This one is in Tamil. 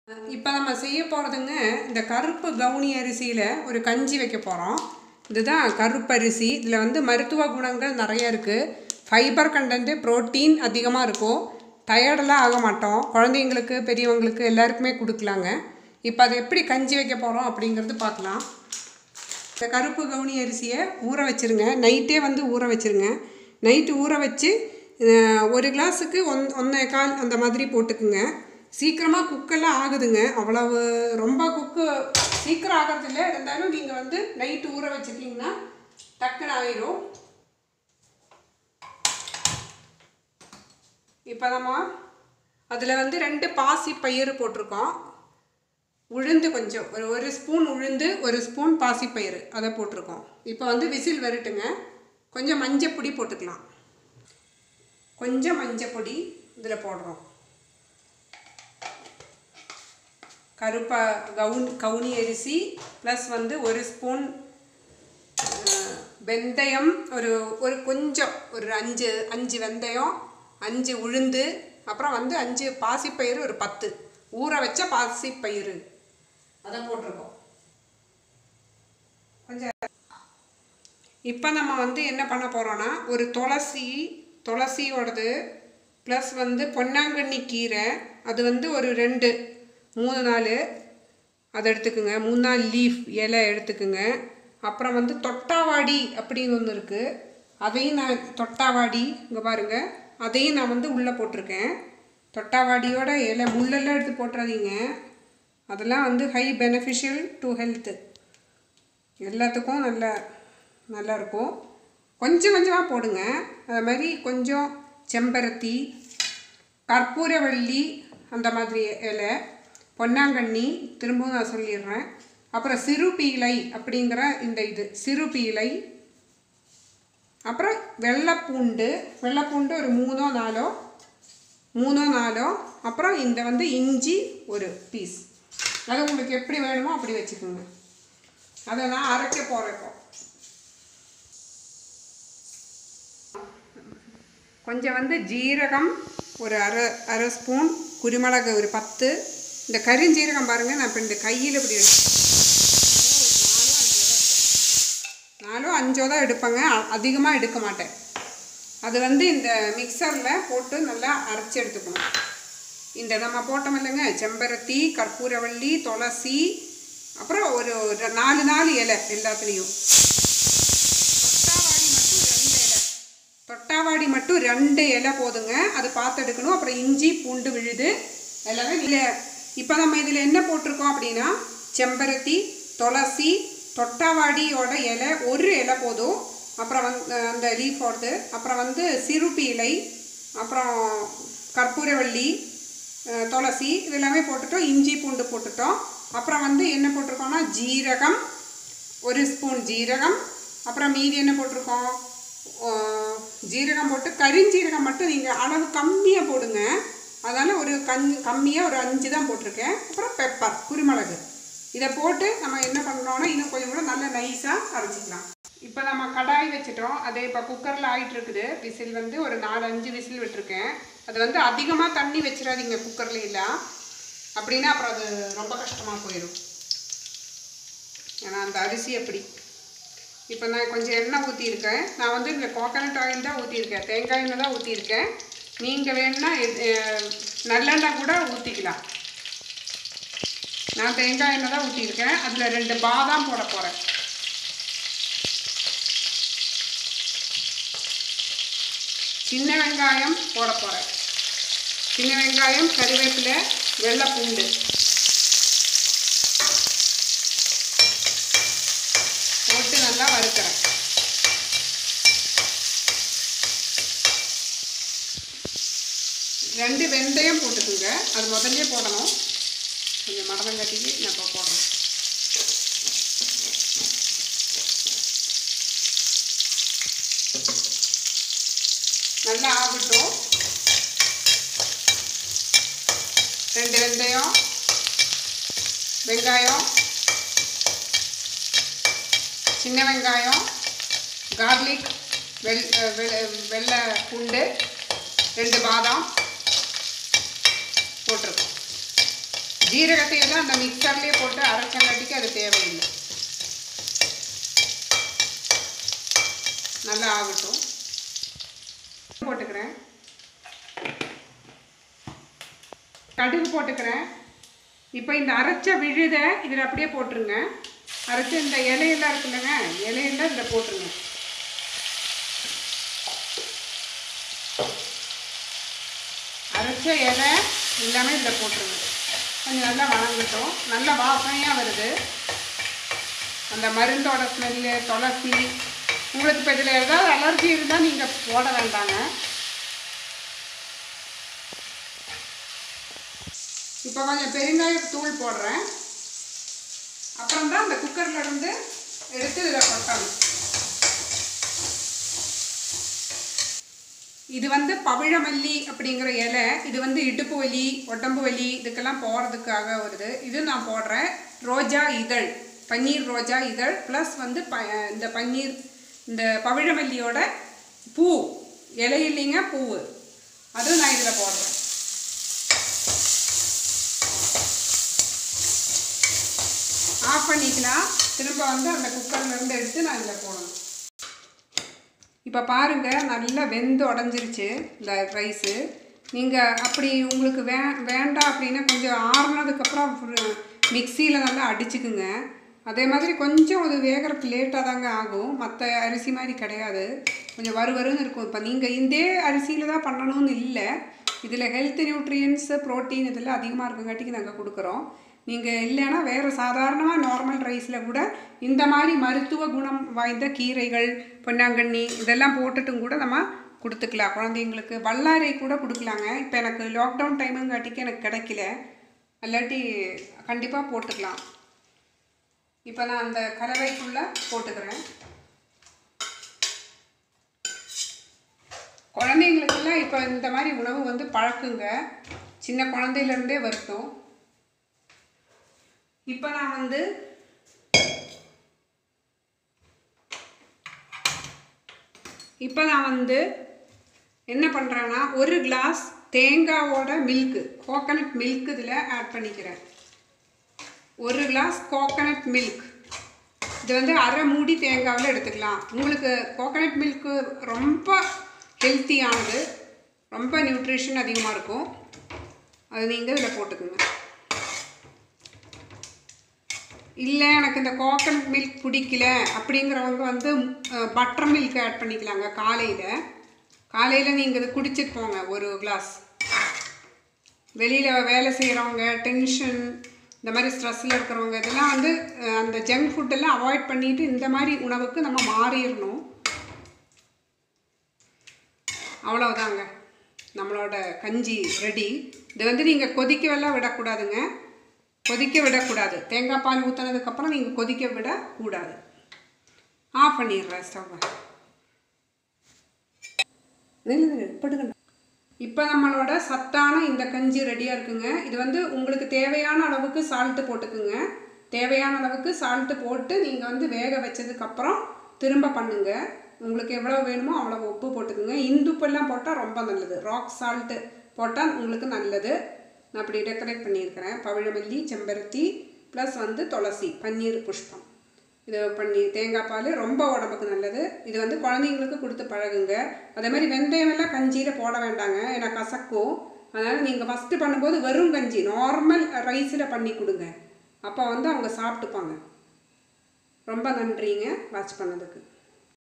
இப்போ நம்ம செய்ய போகிறதுங்க இந்த கருப்பு கவுனி அரிசியில் ஒரு கஞ்சி வைக்க போகிறோம் இதுதான் கருப்பரிசி இதில் வந்து மருத்துவ குணங்கள் நிறைய இருக்குது ஃபைபர் கண்டென்ட்டு ப்ரோட்டீன் அதிகமாக இருக்கும் டயர்டெல்லாம் ஆக மாட்டோம் குழந்தைங்களுக்கு பெரியவங்களுக்கு எல்லாருக்குமே கொடுக்கலாங்க இப்போ அதை எப்படி கஞ்சி வைக்க போகிறோம் அப்படிங்கிறது பார்க்கலாம் இந்த கருப்பு கவுனி அரிசியை ஊற வச்சுருங்க நைட்டே வந்து ஊற வச்சுருங்க நைட்டு ஊற வச்சு அஹ், ஒரு கிளாஸுக்கு ஒன் ஒன்றே கால் அந்த மாதிரி போட்டுக்குங்க சீக்கிரமாக குக்கெல்லாம் ஆகுதுங்க அவ்வளவு ரொம்ப குக்கு சீக்கிரம் ஆகிறது இல்லை இருந்தாலும் நீங்கள் வந்து நைட்டு ஊற வச்சுட்டிங்கன்னா டக்குன்னு ஆயிரும் இப்போ நம்ம அதில் வந்து ரெண்டு பாசி பயிறு போட்டிருக்கோம் உளுந்து கொஞ்சம் ஒரு ஒரு ஸ்பூன் உளுந்து ஒரு ஸ்பூன் பாசிப்பயிறு அதை போட்டிருக்கோம் இப்போ வந்து விசில் வரட்டுங்க கொஞ்சம் மஞ்சப்பொடி போட்டுக்கலாம் கொஞ்சம் மஞ்சப்பொடி இதில் போடுறோம் கருப்பா கவுன் கவுனி அரிசி ப்ளஸ் வந்து ஒரு ஸ்பூன் அஹ், வெந்தயம் ஒரு ஒரு கொஞ்சம் ஒரு அஞ்சு அஞ்சு வெந்தயம் அஞ்சு உளுந்து அப்புறம் வந்து அஞ்சு பாசிப்பயிறு ஒரு பத்து ஊற வச்ச பாசிப்பயிறு அதை போட்டிருக்கோம் கொஞ்சம் இப்போ நம்ம வந்து என்ன பண்ண போகிறோன்னா ஒரு துளசி துளசியோடது ப்ளஸ் வந்து பொன்னாங்கண்ணி கீரை அது வந்து ஒரு ரெண்டு மூணு நாள் அதை எடுத்துக்குங்க மூணு நாள் லீஃப் இலை எடுத்துக்குங்க அப்புறம் வந்து தொட்டாவாடி அப்படின்னு ஒன்று இருக்குது அதையும் நான் தொட்டாவாடி இங்கே பாருங்கள் அதையும் நான் வந்து உள்ளே போட்டிருக்கேன் தொட்டாவாடியோட இலை முள்ளெல்லாம் எடுத்து போட்டுறாதீங்க அதெல்லாம் வந்து ஹை பெனிஃபிஷியல் டு ஹெல்த்து எல்லாத்துக்கும் நல்ல நல்லா இருக்கும் கொஞ்சம் கொஞ்சமாக போடுங்க அது மாதிரி கொஞ்சம் செம்பருத்தி கற்பூரவள்ளி அந்த மாதிரி இலை பொன்னாங்கண்ணி திரும்பவும் நான் சொல்லிடுறேன் அப்புறம் சிறு பீலை அப்படிங்கிற இந்த இது சிறு பீலை அப்புறம் வெள்ளைப்பூண்டு வெள்ளைப்பூண்டு ஒரு மூணோ நாலோ மூணோ நாலோ அப்புறம் இந்த வந்து இஞ்சி ஒரு பீஸ் அது உங்களுக்கு எப்படி வேணுமோ அப்படி வச்சுக்கோங்க அதை நான் அரைக்க போகிறேன் இப்போ கொஞ்சம் வந்து ஜீரகம் ஒரு அரை அரை ஸ்பூன் குருமிளகு ஒரு பத்து இந்த கரிஞ்சீரகம் பாருங்கள் நான் இப்போ இந்த கையில் இப்படி எடுத்து நாலோ அஞ்சோ தான் எடுப்பேங்க அதிகமாக எடுக்க மாட்டேன் அது வந்து இந்த மிக்சரில் போட்டு நல்லா அரைச்சி எடுத்துக்கணும் இந்த நம்ம போட்டோம் இல்லைங்க செம்பருத்தி கற்பூரவள்ளி துளசி அப்புறம் ஒரு ஒரு நாலு நாலு இலை எல்லாத்துலேயும் தொட்டாவாடி மட்டும் ரெண்டு இலை தொட்டாவாடி மட்டும் ரெண்டு இலை போதுங்க அது பார்த்து எடுக்கணும் அப்புறம் இஞ்சி பூண்டு விழுது எல்லாமே இல்லை இப்போ நம்ம இதில் என்ன போட்டிருக்கோம் அப்படின்னா செம்பருத்தி துளசி தொட்டாவாடியோட இலை ஒரு இலை போதும் அப்புறம் வந்து அந்த லீஃபோடது அப்புறம் வந்து சிறுபி இலை அப்புறம் கற்பூரவள்ளி அஹ், துளசி இது எல்லாமே போட்டுட்டோம் இஞ்சி பூண்டு போட்டுட்டோம் அப்புறம் வந்து என்ன போட்டிருக்கோம்னா ஜீரகம் ஒரு ஸ்பூன் ஜீரகம் அப்புறம் மீதி என்ன போட்டிருக்கோம் ஆ, ஜீரகம் போட்டு கரிஞ்சீரகம் மட்டும் நீங்கள் அளவு கம்மியாக போடுங்க அதனால் ஒரு கண் கம்மியாக ஒரு அஞ்சு தான் போட்டிருக்கேன் அப்புறம் பெப்பர் குருமிளகு இதை போட்டு நம்ம என்ன பண்ணுறோம்னா இன்னும் கொஞ்சம் கூட நல்லா நைஸாக அரைச்சிக்கலாம் இப்போ நம்ம கடாய் வச்சுட்டோம் அதே இப்போ குக்கரில் ஆயிட்டு இருக்குது விசில் வந்து ஒரு நாலு அஞ்சு விசில் விட்டுருக்கேன் அது வந்து அதிகமாக தண்ணி வச்சிடாதீங்க குக்கர்ல எல்லாம் அப்படின்னா அப்புறம் அது ரொம்ப கஷ்டமாக போயிடும் ஏன்னா அந்த அரிசி அப்படி இப்போ நான் கொஞ்சம் எண்ணெய் ஊற்றியிருக்கேன் நான் வந்து இந்த கோகனட் ஆயில் தான் ஊற்றிருக்கேன் தேங்காய் எண்ணெய் தான் ஊற்றிருக்கேன் நீங்கள் வேணுன்னா எது- அஹ், நல்லெண்ணெய் கூட ஊற்றிக்கலாம் நான் தேங்காய் எண்ணெய் தான் ஊற்றிருக்கேன் அதில் ரெண்டு பாதாம் போட போகிறேன் சின்ன வெங்காயம் போட போகிறேன் சின்ன வெங்காயம் கருவேப்பிலை வெள்ளை பூண்டு போட்டு நல்லா வறுக்கிறேன் ரெண்டு வெந்தயம் போட்டுக்குங்க அது முதல்லயே போடணும் கொஞ்சம் மடங்கட்டிக்கு நான் இப்போ போடுறேன் நல்லா ஆகட்டும் ரெண்டு வெந்தயம் வெங்காயம் சின்ன வெங்காயம் கார்லிக் வெள் அஹ் வெள்ளை வெள்ளை பூண்டு ரெண்டு பாதாம் போட்டிருக்கோம் ஜீரகத்தை எல்லாம் அந்த மிக்சர்லேயே போட்டு அரைச்சங்காட்டிக்கு அது தேவையில்லை நல்லா ஆகட்டும் போட்டுக்கிறேன் கடுகு போட்டுக்கிறேன் இப்போ இந்த அரைச்ச விழுதை இதில் அப்படியே போட்டுருங்க அரைச்ச இந்த இலையெல்லாம் இருக்குல்லங்க இலையெல்லாம் இதில் போட்டுருங்க அரைச்ச இலை எல்லாமே இதில் போட்டுருங்க கொஞ்சம் நல்லா வணங்கட்டும் நல்ல வாசனையாக வருது அந்த மருந்தோட ஸ்மெல்லு துளசி உங்களுக்கு இப்போ இதில் ஏதாவது அலர்ஜி இருந்தால் நீங்கள் போட வேண்டாங்க இப்போ கொஞ்சம் பெருங்காய தூள் போடுறேன் அப்புறம் தான் அந்த குக்கரில் இருந்து எடுத்து இதில் கொட்டணும் இது வந்து பவிழமல்லி அப்படிங்கிற இலை இது வந்து இடுப்பு வலி உடம்பு வலி இதுக்கெல்லாம் போகிறதுக்காக வருது இது நான் போடுறேன் ரோஜா இதழ் பன்னீர் ரோஜா இதழ் ப்ளஸ் வந்து ப இந்த பன்னீர் இந்த பவிழமல்லியோட பூ இலை இல்லைங்க பூவு அதுவும் நான் இதில் போடுறேன் ஆஃப் பண்ணிக்கலாம் திரும்ப வந்து அந்த குக்கர்ல இருந்து எடுத்து நான் இதில் போடணும் இப்போ பாருங்கள் நல்லா வெந்து உடஞ்சிருச்சு இந்த ரைஸு நீங்கள் அப்படி உங்களுக்கு வே வேண்டாம் அப்படின்னா கொஞ்சம் ஆறுனதுக்கப்புறம் மிக்சியில் நல்லா அடிச்சுக்குங்க அதே மாதிரி கொஞ்சம் அது வேகிறதுக்கு லேட்டாக தாங்க ஆகும் மற்ற அரிசி மாதிரி கிடையாது கொஞ்சம் வறுவருன்னு இருக்கும் இப்போ நீங்கள் இந்த அரிசியில் தான் பண்ணணும்னு இல்லை இதில் ஹெல்த் நியூட்ரியன்ஸு ப்ரோட்டீன் இதெல்லாம் அதிகமாக இருக்குங்காட்டிக்கு நாங்கள் கொடுக்குறோம் நீங்கள் இல்லைன்னா வேறு சாதாரணமாக நார்மல் ரைஸில் கூட இந்த மாதிரி மருத்துவ குணம் வாய்ந்த கீரைகள் பொன்னாங்கண்ணி இதெல்லாம் போட்டுட்டும் கூட நம்ம கொடுத்துக்கலாம் குழந்தைங்களுக்கு வல்லாரை கூட கொடுக்கலாங்க இப்போ எனக்கு லாக்டவுன் டைமுங்காட்டிக்கு எனக்கு கிடைக்கல இல்லாட்டி கண்டிப்பாக போட்டுக்கலாம் இப்போ நான் அந்த கலவைக்குள்ளே போட்டுக்கிறேன் குழந்தைங்களுக்கெல்லாம் இப்போ இந்த மாதிரி உணவு வந்து பழக்குங்க சின்ன குழந்தையிலேருந்தே வரட்டும் இப்போ நான் வந்து இப்போ நான் வந்து என்ன பண்ணுறேன்னா ஒரு கிளாஸ் தேங்காவோட மில்க்கு கோகனட் மில்க் இதில் ஆட் பண்ணிக்கிறேன் ஒரு கிளாஸ் கோகனட் மில்க் இது வந்து அரை மூடி தேங்காவில் எடுத்துக்கலாம் உங்களுக்கு கோகனட் மில்க்கு ரொம்ப ஹெல்த்தியானது ரொம்ப நியூட்ரிஷன் அதிகமாக இருக்கும் அது நீங்கள் இதில் போட்டுக்குங்க இல்லை எனக்கு இந்த கோகனட் மில்க் பிடிக்கல அப்படிங்கிறவங்க வந்து பட்டர் மில்க் ஆட் பண்ணிக்கலாங்க காலையில் காலையில் நீங்கள் இது குடிச்சிட்டு போங்க ஒரு கிளாஸ் வெளியில் வேலை செய்கிறவங்க டென்ஷன் இந்த மாதிரி ஸ்ட்ரெஸ்ஸில் இருக்கிறவங்க இதெல்லாம் வந்து அஹ், அந்த ஜங்க் ஃபுட்டெல்லாம் அவாய்ட் பண்ணிட்டு இந்த மாதிரி உணவுக்கு நம்ம மாறிடணும் அவ்வளவுதாங்க நம்மளோட கஞ்சி ரெடி இது வந்து நீங்கள் கொதிக்கவெல்லாம் விடக்கூடாதுங்க கொதிக்க விடக்கூடாது தேங்காய் பால் ஊற்றினதுக்கப்புறம் நீங்கள் கொதிக்க விடக்கூடாது ஆஃப் பண்ணிடுறேன் ஸ்டவ்வை படுங்க இப்போ நம்மளோட சத்தான இந்த கஞ்சி ரெடியாக இருக்குங்க இது வந்து உங்களுக்கு தேவையான அளவுக்கு சால்ட்டு போட்டுக்குங்க தேவையான அளவுக்கு சால்ட்டு போட்டு நீங்கள் வந்து வேக வச்சதுக்கப்புறம் திரும்ப பண்ணுங்க உங்களுக்கு எவ்வளோ வேணுமோ அவ்வளோ உப்பு போட்டுக்குங்க இந்துப்பெல்லாம் போட்டால் ரொம்ப நல்லது ராக் சால்ட்டு போட்டால் உங்களுக்கு நல்லது நான் அப்படி டெக்கரேட் பண்ணியிருக்கிறேன் பவிழமல்லி செம்பருத்தி ப்ளஸ் வந்து துளசி பன்னீர் புஷ்பம் இது பண்ணி தேங்காய் பால் ரொம்ப உடம்புக்கு நல்லது இது வந்து குழந்தைங்களுக்கு கொடுத்து பழகுங்க அதே மாதிரி வெந்தயம் எல்லாம் கஞ்சியில் போட வேண்டாங்க ஏன்னா கசக்கும் அதனால் நீங்கள் ஃபஸ்ட்டு பண்ணும்போது வெறும் கஞ்சி நார்மல் ரைஸில் பண்ணி கொடுங்க அப்போ வந்து அவங்க சாப்பிட்டுப்பாங்க ரொம்ப நன்றிங்க வாட்ச் பண்ணதுக்கு